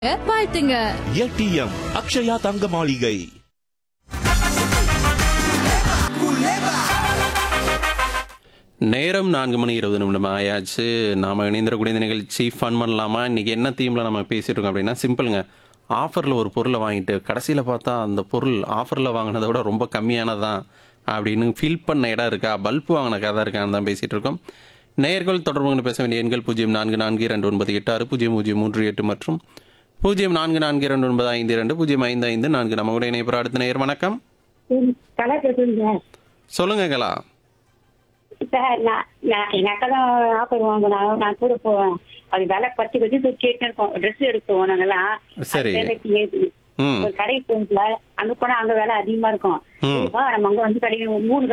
வாழ்த்துங்க ஏடிஎம் அக்ஷயா தங்க மாளிகை நேரம் நான்கு மணி இருபது நிமிடம் ஆயாச்சு நாம் இணைந்திரக்கூடிய இந்த நிகழ்ச்சி ஃபன் பண்ணலாமா இன்றைக்கி என்ன தீமில் நம்ம பேசிகிட்டு இருக்கோம் அப்படின்னா சிம்பிளுங்க ஆஃபரில் ஒரு பொருளை வாங்கிட்டு கடைசியில் பார்த்தா அந்த பொருள் ஆஃபரில் வாங்கினதை விட ரொம்ப கம்மியானதான் அப்படின்னு ஃபீல் பண்ண இடம் இருக்கா பல்ப் வாங்கின கதை இருக்கான்னு தான் பேசிகிட்டு இருக்கோம் நேயர்கள் தொடர்பு பேச வேண்டிய எண்கள் பூஜ்ஜியம் நான்கு நான்கு இரண்டு ஒன்பது எட்டு ஆறு பூஜ்ஜியம் பூஜ்ஜியம் மூன்று எட்டு மற்றும் பூஜ்ஜியம் நான்கு நான்கு இரண்டு ஒன்பது ஐந்து இரண்டு பூஜ்ஜியம் ஐந்து ஐந்து நான்கு நம்ம கூட இணைப்புற அடுத்த நேயர் வணக்கம் கலா பேசுறீங்க சொல்லுங்க கலா சார் நான் நான் எங்க அக்கா தான் ஆஃபர் வாங்கினா நான் கூட போவேன் அது விலை பத்து பத்து கேட்டு இருக்கோம் ட்ரெஸ் எடுப்போம் நாங்கெல்லாம் சரி. அது விலைக்கு ஏத்தி. ம் ஒரு கடைக்கு போகல அங்க போனா அங்க விலை அதிகமா இருக்கும் ம். வா, நம்ம அங்க வந்து கடைக்கு மூணு